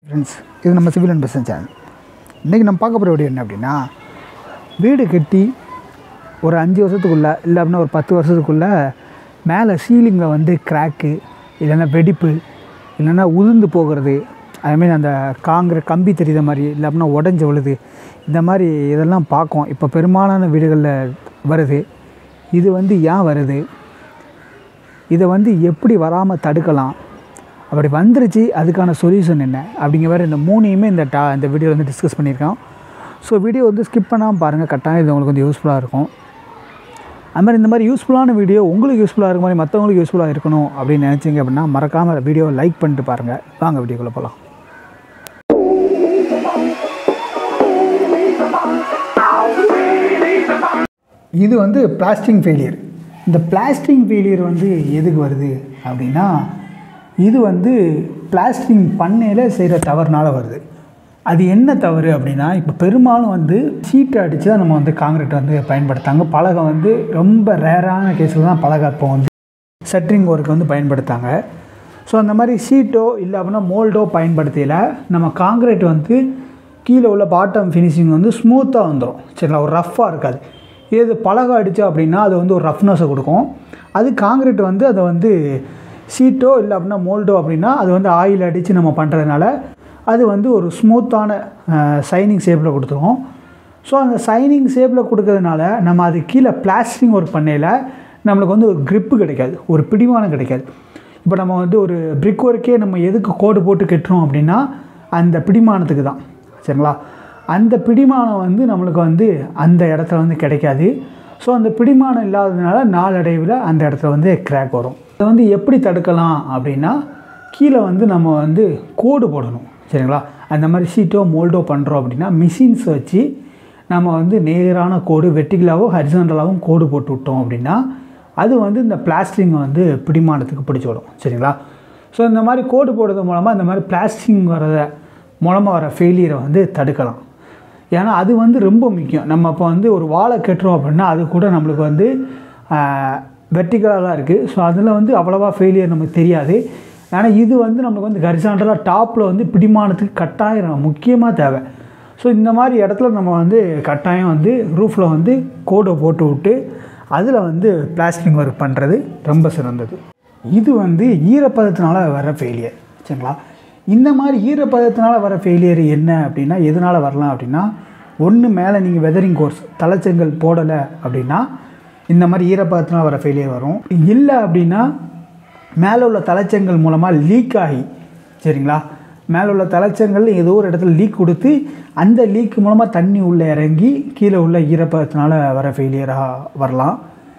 friends இது நம்ம civil and business channel இன்றைக்கி நம்ம பார்க்க போகிற வீடியோ என்ன அப்படின்னா வீடு கட்டி ஒரு அஞ்சு வருஷத்துக்குள்ளே இல்லை அப்படின்னா ஒரு பத்து வருஷத்துக்குள்ளே மேலே சீலிங்கில் வந்து கிராக்கு இல்லைன்னா வெடிப்பு இல்லைன்னா உதிர்ந்து போகிறது அதுமாரி அந்த காங்கிரட் கம்பி தெரியுற மாதிரி இல்லை அப்படின்னா உடஞ்சி விழுது இந்த மாதிரி இதெல்லாம் பார்க்கும் இப்போ பெரும்பாலான வீடுகளில் வருது இது வந்து ஏன் வருது இதை வந்து எப்படி வராமல் தடுக்கலாம் அப்படி வந்துருச்சு அதுக்கான சொல்யூஷன் என்ன அப்படிங்கிற மாதிரி இந்த மூணையுமே இந்த டா இந்த வீடியோ வந்து டிஸ்கஸ் பண்ணியிருக்கோம் ஸோ வீடியோ வந்து ஸ்கிப் பண்ணாமல் பாருங்கள் கட்டாயம் இது உங்களுக்கு வந்து யூஸ்ஃபுல்லாக இருக்கும் அது மாதிரி இந்த மாதிரி யூஸ்ஃபுல்லான வீடியோ உங்களுக்கு யூஸ்ஃபுல்லாக இருக்க மாதிரி மற்றவங்களுக்கு யூஸ்ஃபுல்லாக இருக்கணும் அப்படின்னு நினச்சிங்க அப்படின்னா மறக்காமல் வீடியோவை லைக் பண்ணிட்டு பாருங்கள் வாங்க வீடியோக்குள்ளே போகலாம் இது வந்து பிளாஸ்டிங் ஃபெயிலியர் இந்த பிளாஸ்டிங் ஃபெயிலியர் வந்து எதுக்கு வருது அப்படின்னா இது வந்து பிளாஸ்டிங் பண்ணையில் செய்கிற தவறுனால வருது அது என்ன தவறு அப்படின்னா இப்போ பெரும்பாலும் வந்து சீட்டை அடித்து தான் நம்ம வந்து காங்கிரீட் வந்து பயன்படுத்தாங்க பலகை வந்து ரொம்ப ரேரான கேஸில் தான் பலகை இப்போ வந்து செட்ரிங் ஒர்க்கு வந்து பயன்படுத்தாங்க ஸோ அந்த மாதிரி ஷீட்டோ இல்லை அப்படின்னா மோல்டோ பயன்படுத்தியில் நம்ம காங்கிரீட் வந்து கீழே உள்ள பாட்டம் ஃபினிஷிங் வந்து ஸ்மூத்தாக வந்துடும் சரிங்களா ஒரு ரஃப்பாக இருக்காது இது பலகை அடித்தோம் அப்படின்னா அது வந்து ஒரு ரஃப்னஸை கொடுக்கும் அது காங்கிரீட் வந்து அதை வந்து ஷீட்டோ இல்லை அப்படின்னா மோல்டோ அப்படின்னா அது வந்து ஆயில் அடித்து நம்ம பண்ணுறதுனால அது வந்து ஒரு ஸ்மூத்தான சைனிங் ஷேப்பில் கொடுத்துரும் ஸோ அந்த சைனிங் ஷேப்பில் கொடுக்கறதுனால நம்ம அது கீழே பிளாஸ்டிங் ஒர்க் பண்ணையில் நம்மளுக்கு வந்து ஒரு grip கிடைக்காது ஒரு பிடிமானம் கிடைக்காது இப்போ நம்ம வந்து ஒரு பிரிக் ஒர்க்கே நம்ம எதுக்கு கோடு போட்டு கட்டுறோம் அப்படின்னா அந்த பிடிமானத்துக்கு தான் சரிங்களா அந்த பிடிமானம் வந்து நம்மளுக்கு வந்து அந்த இடத்துல வந்து கிடைக்காது ஸோ அந்த பிடிமானம் இல்லாததுனால நாளடைவில் அந்த இடத்துல வந்து கிராக் வரும் அதை வந்து எப்படி தடுக்கலாம் அப்படின்னா கீழே வந்து நம்ம வந்து கோடு போடணும் சரிங்களா அந்த மாதிரி ஷீட்டோ மோல்டோ பண்ணுறோம் அப்படின்னா மிஷின்ஸ் வச்சு நம்ம வந்து நேரான கோடு வெட்டிகளாகவும் ஹரிசாண்டலாகவும் கோடு போட்டு விட்டோம் அப்படின்னா அது வந்து இந்த பிளாஸ்டிங்கை வந்து பிடிமானத்துக்கு பிடிச்சிடும் சரிங்களா ஸோ இந்த மாதிரி கோடு போடுறது மூலமாக இந்த மாதிரி பிளாஸ்டிங் வரத மூலமாக வர ஃபெயிலியரை வந்து தடுக்கலாம் ஏன்னா அது வந்து ரொம்ப முக்கியம் நம்ம இப்போ வந்து ஒரு வாழை கட்டுறோம் அப்படின்னா அது கூட நம்மளுக்கு வந்து வெர்டிகலாக தான் இருக்குது ஸோ அதில் வந்து அவ்வளோவா ஃபெயிலியர் நமக்கு தெரியாது ஆனால் இது வந்து நமக்கு வந்து ஹரிசாண்டலாக டாப்பில் வந்து பிடிமானத்துக்கு கட்டாயம் முக்கியமாக தேவை ஸோ இந்த மாதிரி இடத்துல நம்ம வந்து கட்டாயம் வந்து ரூஃபில் வந்து கோடை போட்டு விட்டு அதில் வந்து பிளாஸ்டிக் ஒர்க் பண்ணுறது ரொம்ப சிறந்தது இது வந்து ஈரப்பதத்தினால வர ஃபெயிலியர் சரிங்களா இந்த மாதிரி ஈரப்பதத்தினால வர ஃபெயிலியர் என்ன அப்படின்னா எதனால் வரலாம் அப்படின்னா ஒன்று மேலே நீங்கள் வெதரிங் கோர்ஸ் தலைச்செங்கல் போடலை அப்படின்னா இந்த மாதிரி ஈரப்பதத்தினால் வர ஃபெயிலியர் வரும் இல்லை அப்படின்னா மேலே உள்ள தலைச்செங்கல் மூலமாக லீக் ஆகி சரிங்களா மேலே உள்ள தலைச்சங்கள் ஏதோ ஒரு இடத்துல லீக் கொடுத்து அந்த லீக் மூலமாக தண்ணி உள்ளே இறங்கி கீழே உள்ள ஈரப்பதத்தினால வர ஃபெயிலியராக வரலாம்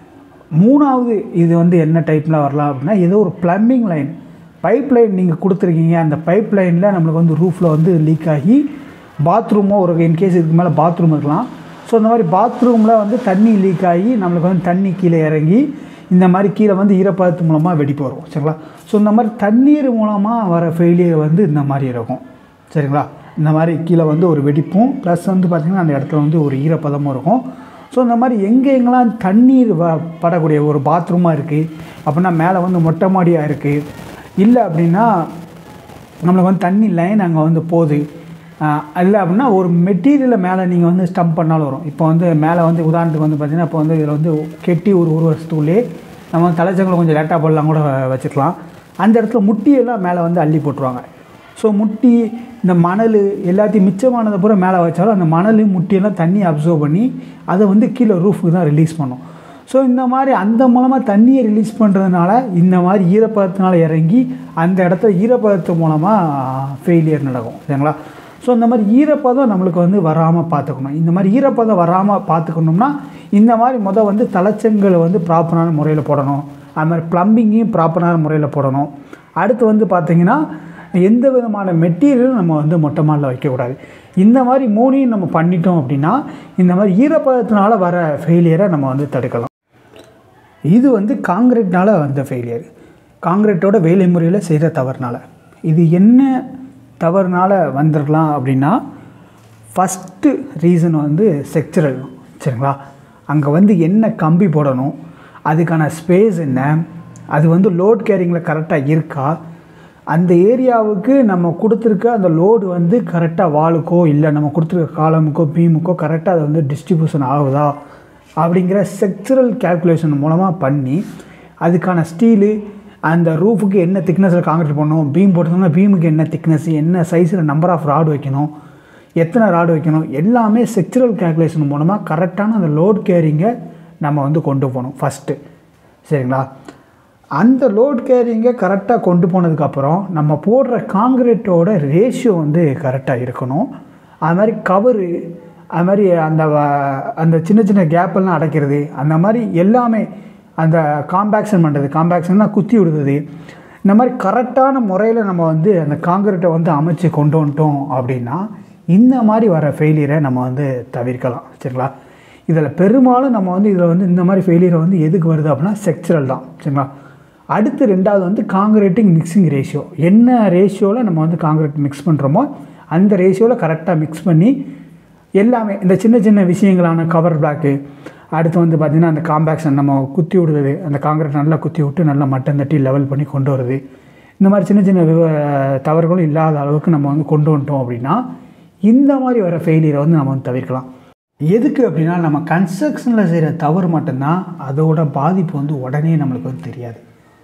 மூணாவது இது வந்து என்ன டைப்பில் வரலாம் அப்படின்னா ஏதோ ஒரு ப்ளம்பிங் லைன் பைப் லைன் நீங்கள் கொடுத்துருக்கீங்க அந்த பைப் லைனில் நம்மளுக்கு வந்து ரூஃபில் வந்து லீக் ஆகி பாத்ரூமோ ஒரு இன்கேஸ் இதுக்கு மேலே பாத்ரூம் இருக்கலாம் ஸோ இந்த மாதிரி பாத்ரூமில் வந்து தண்ணி லீக் ஆகி நம்மளுக்கு வந்து தண்ணி கீழே இறங்கி இந்த மாதிரி கீழே வந்து ஈரப்பதத்து மூலமாக வெடிப்பு வரும் சரிங்களா ஸோ இந்த மாதிரி தண்ணீர் மூலமாக வர ஃபெயிலியர் வந்து இந்த மாதிரி இருக்கும் சரிங்களா இந்த மாதிரி கீழே வந்து ஒரு வெடிப்பும் ப்ளஸ் வந்து பார்த்திங்கன்னா அந்த இடத்துல வந்து ஒரு ஈரப்பதமும் இருக்கும் ஸோ இந்த மாதிரி எங்கே எங்கெல்லாம் தண்ணீர் வ படக்கூடிய ஒரு பாத்ரூமாக இருக்குது அப்படின்னா மேலே வந்து மொட்டை மாடியாக இருக்குது இல்லை அப்படின்னா நம்மளுக்கு வந்து தண்ணி லைன் அங்கே வந்து போகுது இல்லை அப்படின்னா ஒரு மெட்டீரியலை மேலே நீங்கள் வந்து ஸ்டம்ப் பண்ணாலும் வரும் இப்போ வந்து மேலே வந்து உதாரணத்துக்கு வந்து பார்த்திங்கன்னா இப்போ வந்து இதில் வந்து கெட்டி ஒரு ஒரு வருஷத்துக்குள்ளே நம்ம வந்து தலைச்சங்களை கொஞ்சம் லேட்டாக போடலாம் கூட வச்சுக்கலாம் அந்த இடத்துல முட்டியெல்லாம் மேலே வந்து அள்ளி போட்டுருவாங்க ஸோ முட்டி இந்த மணல் எல்லாத்தையும் மிச்சமானதை பூரா மேலே வச்சாலும் அந்த மணல் முட்டியெல்லாம் தண்ணி அப்சர்வ் பண்ணி அதை வந்து கீழே ரூஃபுக்கு தான் ரிலீஸ் பண்ணும் ஸோ இந்த மாதிரி அந்த மூலமாக தண்ணியை ரிலீஸ் பண்ணுறதுனால இந்த மாதிரி ஈரப்பதத்தினால இறங்கி அந்த இடத்துல ஈரப்பதத்து மூலமாக ஃபெயிலியர் நடக்கும் சரிங்களா ஸோ இந்த மாதிரி ஈரப்பதம் நம்மளுக்கு வந்து வராமல் பார்த்துக்கணும் இந்த மாதிரி ஈரப்பதம் வராமல் பார்த்துக்கணும்னா இந்த மாதிரி மொதல் வந்து தலைச்சங்களை வந்து ப்ராப்பரான முறையில் போடணும் அது மாதிரி ப்ளம்பிங்கையும் ப்ராப்பரான முறையில் போடணும் அடுத்து வந்து பார்த்திங்கன்னா எந்த விதமான மெட்டீரியலும் நம்ம வந்து மொட்டை மாலில் வைக்கக்கூடாது இந்த மாதிரி மூணையும் நம்ம பண்ணிட்டோம் அப்படின்னா இந்த மாதிரி ஈரப்பதத்தினால வர ஃபெயிலியரை நம்ம வந்து தடுக்கலாம் இது வந்து காங்கிரீட்னால் வந்த ஃபெயிலியர் காங்கிரீட்டோட வேலை முறையில் செய்கிற தவறுனால இது என்ன தவறுனால வந்துடலாம் அப்படின்னா ஃபஸ்ட்டு ரீசன் வந்து செக்சுரல் சரிங்களா அங்கே வந்து என்ன கம்பி போடணும் அதுக்கான ஸ்பேஸ் என்ன அது வந்து லோட் கேரிங்கில் கரெக்டாக இருக்கா அந்த ஏரியாவுக்கு நம்ம கொடுத்துருக்க அந்த லோடு வந்து கரெக்டாக வாளுக்கோ இல்லை நம்ம கொடுத்துருக்க காலமுக்கோ பீமுக்கோ கரெக்டாக அது வந்து டிஸ்ட்ரிபியூஷன் ஆகுதா அப்படிங்கிற செக்சுரல் கேல்குலேஷன் மூலமாக பண்ணி அதுக்கான ஸ்டீலு அந்த ரூஃபுக்கு என்ன திக்னஸில் காங்கிரீட் பண்ணணும் பீம் போட்டோம்னா பீமுக்கு என்ன திக்னஸ் என்ன சைஸில் நம்பர் ஆஃப் ராடு வைக்கணும் எத்தனை ராடு வைக்கணும் எல்லாமே செக்சுரல் கேல்குலேஷன் மூலமாக கரெக்டான அந்த லோட் கேரிங்கை நம்ம வந்து கொண்டு போகணும் ஃபஸ்ட்டு சரிங்களா அந்த லோட் கேரிங்கை கரெக்டாக கொண்டு போனதுக்கப்புறம் நம்ம போடுற காங்கிரீட்டோட ரேஷியோ வந்து கரெக்டாக இருக்கணும் அது மாதிரி கவரு அது மாதிரி அந்த வ- அந்த சின்ன சின்ன கேப்பெல்லாம் அடைக்கிறது அந்த மாதிரி எல்லாமே அந்த காம்பேக்ஷன் பண்ணுறது காம்பேக்ஷன்னா குத்தி விடுறது இந்த மாதிரி கரெக்டான முறையில் நம்ம வந்து அந்த காங்கிரீட்டை வந்து அமைச்சு கொண்டு வந்துட்டோம் அப்படின்னா இந்த மாதிரி வர ஃபெயிலியரை நம்ம வந்து தவிர்க்கலாம் சரிங்களா இதில் பெரும்பாலும் நம்ம வந்து இதில் வந்து இந்த மாதிரி ஃபெயிலியரை வந்து எதுக்கு வருது அப்படின்னா செக்சுரல் தான் சரிங்களா அடுத்து ரெண்டாவது வந்து காங்கிரீட்டிங் மிக்சிங் ரேஷியோ என்ன ரேஷியோவில் நம்ம வந்து காங்கிரீட் மிக்ஸ் பண்ணுறோமோ அந்த ரேஷியோவில் கரெக்டாக மிக்ஸ் பண்ணி எல்லாமே இந்த சின்ன சின்ன விஷயங்களான கவர் பிளாக்கு அடுத்து வந்து பார்த்திங்கன்னா அந்த காம்பேக்ஷன் நம்ம குத்தி விடுறது அந்த காங்கிரீட் நல்லா குத்தி விட்டு நல்லா மட்டம் தட்டி லெவல் பண்ணி கொண்டு வருது இந்த மாதிரி சின்ன சின்ன விவ- தவறுகளும் இல்லாத அளவுக்கு நம்ம வந்து கொண்டு வந்துட்டோம் அப்படின்னா இந்த மாதிரி வர ஃபெயிலியரை வந்து நம்ம வந்து தவிர்க்கலாம் எதுக்கு அப்படின்னா நம்ம கன்ஸ்ட்ரக்ஷனில் செய்கிற தவறு மட்டும்தான் அதோட பாதிப்பு வந்து உடனே நம்மளுக்கு வந்து தெரியாது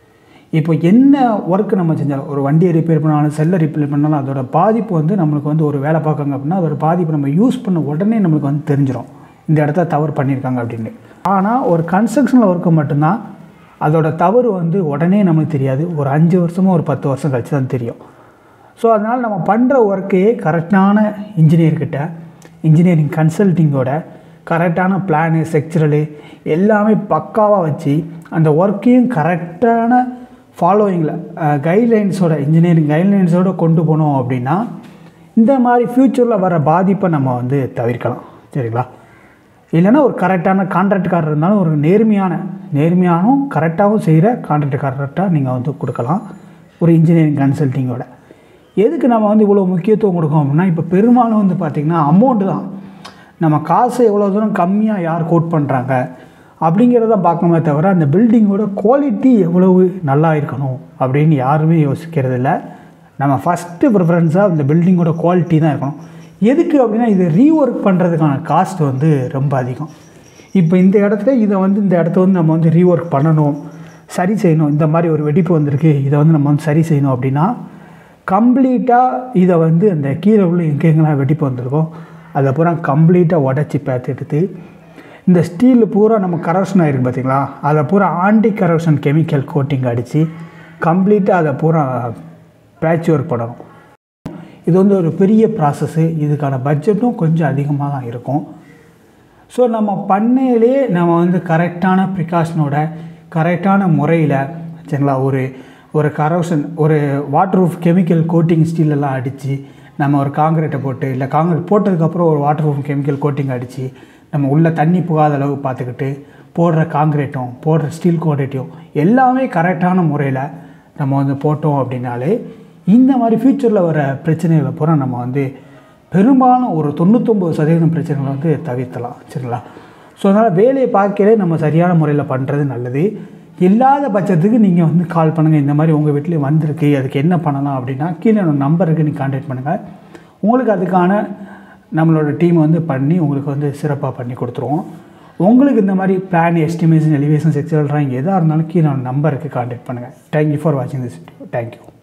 இப்போ என்ன ஒர்க் நம்ம செஞ்சாலும் ஒரு வண்டியை ரிப்பேர் பண்ணாலும் செல்லை ரிப்பேர் பண்ணாலும் அதோட பாதிப்பு வந்து நம்மளுக்கு வந்து ஒரு வேலை பார்க்காங்க அப்படின்னா அதோட பாதிப்பு நம்ம யூஸ் பண்ண உடனே நம்மளுக்கு வந்து தெரிஞ்சிடும் இந்த இடத்த தவறு பண்ணியிருக்காங்க அப்படின்னு ஆனால் ஒரு கன்ஸ்ட்ரக்ஷனில் ஒர்க்கு மட்டும்தான் அதோட தவறு வந்து உடனே நமக்கு தெரியாது ஒரு அஞ்சு வருஷமோ ஒரு பத்து வருஷம் கழிச்சு தான் தெரியும் ஸோ அதனால் நம்ம பண்ணுற ஒர்க்கையே கரெக்டான இன்ஜினியர்கிட்ட இன்ஜினியரிங் கன்சல்ட்டிங்கோட கரெக்டான பிளானு செக்சுரலு எல்லாமே பக்காவாக வச்சு அந்த ஒர்க்கையும் கரெக்டான ஃபாலோயிங்கில் கைட்லைன்ஸோட இன்ஜினியரிங் கைட்லைன்ஸோட கொண்டு போனோம் அப்படின்னா இந்த மாதிரி ஃப்யூச்சரில் வர பாதிப்பை நம்ம வந்து தவிர்க்கலாம் சரிங்களா இல்லைன்னா ஒரு கரெக்டான கான்ட்ராக்ட்காரர் இருந்தாலும் ஒரு நேர்மையான நேர்மையாகவும் கரெக்டாகவும் செய்கிற கான்ட்ராக்ட்காரர்கிட்ட நீங்கள் வந்து கொடுக்கலாம் ஒரு இன்ஜினியரிங் கன்சல்ட்டிங்கோட எதுக்கு நம்ம வந்து இவ்வளோ முக்கியத்துவம் கொடுக்கோம் அப்படின்னா இப்போ பெரும்பாலும் வந்து பார்த்திங்கன்னா அமௌண்ட்டு தான் நம்ம காசு எவ்வளோ தூரம் கம்மியாக யார் கோட் பண்ணுறாங்க அப்படிங்கிறத பார்க்கணுமே தவிர அந்த பில்டிங்கோட குவாலிட்டி எவ்வளவு நல்லா இருக்கணும் அப்படின்னு யாருமே யோசிக்கிறது இல்லை நம்ம ஃபஸ்ட்டு ப்ரிஃபரன்ஸாக அந்த பில்டிங்கோட குவாலிட்டி தான் இருக்கணும் எதுக்கு அப்படின்னா இது ரீஒர்க் பண்ணுறதுக்கான காஸ்ட் வந்து ரொம்ப அதிகம் இப்போ இந்த இடத்துல இதை வந்து இந்த இடத்த வந்து நம்ம வந்து ரீஒர்க் பண்ணணும் சரி செய்யணும் இந்த மாதிரி ஒரு வெடிப்பு வந்திருக்கு இதை வந்து நம்ம வந்து சரி செய்யணும் அப்படின்னா கம்ப்ளீட்டாக இதை வந்து அந்த கீழே உள்ள எங்கெங்கெல்லாம் வெடிப்பு வந்திருக்கோ அதை பூரா கம்ப்ளீட்டாக உடச்சி பேத்து எடுத்து இந்த ஸ்டீல் பூரா நம்ம கரப்ஷன் ஆகிருக்கு பார்த்தீங்களா அதை பூரா ஆன்டி கரப்ஷன் கெமிக்கல் கோட்டிங் அடித்து கம்ப்ளீட்டாக அதை பூரா பேட்ச் ஒர்க் பண்ணணும் இது வந்து ஒரு பெரிய ப்ராசஸ்ஸு இதுக்கான பட்ஜெட்டும் கொஞ்சம் அதிகமாக தான் இருக்கும் ஸோ நம்ம பண்ணையிலே நம்ம வந்து கரெக்டான ப்ரிகாஷனோட கரெக்டான முறையில் சரிங்களா ஒரு ஒரு கரோஷன் ஒரு வாட்டர் ப்ரூஃப் கெமிக்கல் கோட்டிங் ஸ்டீலெல்லாம் அடித்து நம்ம ஒரு காங்கிரீட்டை போட்டு இல்லை காங்கிரீட் போட்டதுக்கப்புறம் ஒரு வாட்டர் ப்ரூஃப் கெமிக்கல் கோட்டிங் அடித்து நம்ம உள்ள தண்ணி புகாத அளவு பார்த்துக்கிட்டு போடுற காங்கிரீட்டும் போடுற ஸ்டீல் குவான்டிட்டியும் எல்லாமே கரெக்டான முறையில் நம்ம வந்து போட்டோம் அப்படின்னாலே இந்த மாதிரி ஃப்யூச்சரில் வர பிரச்சனைகளை பூரா நம்ம வந்து பெரும்பாலும் ஒரு தொண்ணூத்தொம்பது சதவீதம் பிரச்சனைகளை வந்து தவிர்த்தலாம் சரிங்களா ஸோ அதனால் வேலையை பார்க்கலே நம்ம சரியான முறையில் பண்ணுறது நல்லது இல்லாத பட்சத்துக்கு நீங்கள் வந்து கால் பண்ணுங்கள் இந்த மாதிரி உங்கள் வீட்லேயும் வந்திருக்கு அதுக்கு என்ன பண்ணலாம் அப்படின்னா கீழே நம்பருக்கு நீங்கள் கான்டாக்ட் பண்ணுங்கள் உங்களுக்கு அதுக்கான நம்மளோட டீம் வந்து பண்ணி உங்களுக்கு வந்து சிறப்பாக பண்ணி கொடுத்துருவோம் உங்களுக்கு இந்த மாதிரி plan estimation elevation sectional drawing எதாக இருந்தாலும் கீழே நம்பருக்கு கான்டாக்ட் பண்ணுங்கள் தேங்க்யூ ஃபார் வாட்சிங் திஸ் வீடியோ தேங்க்யூ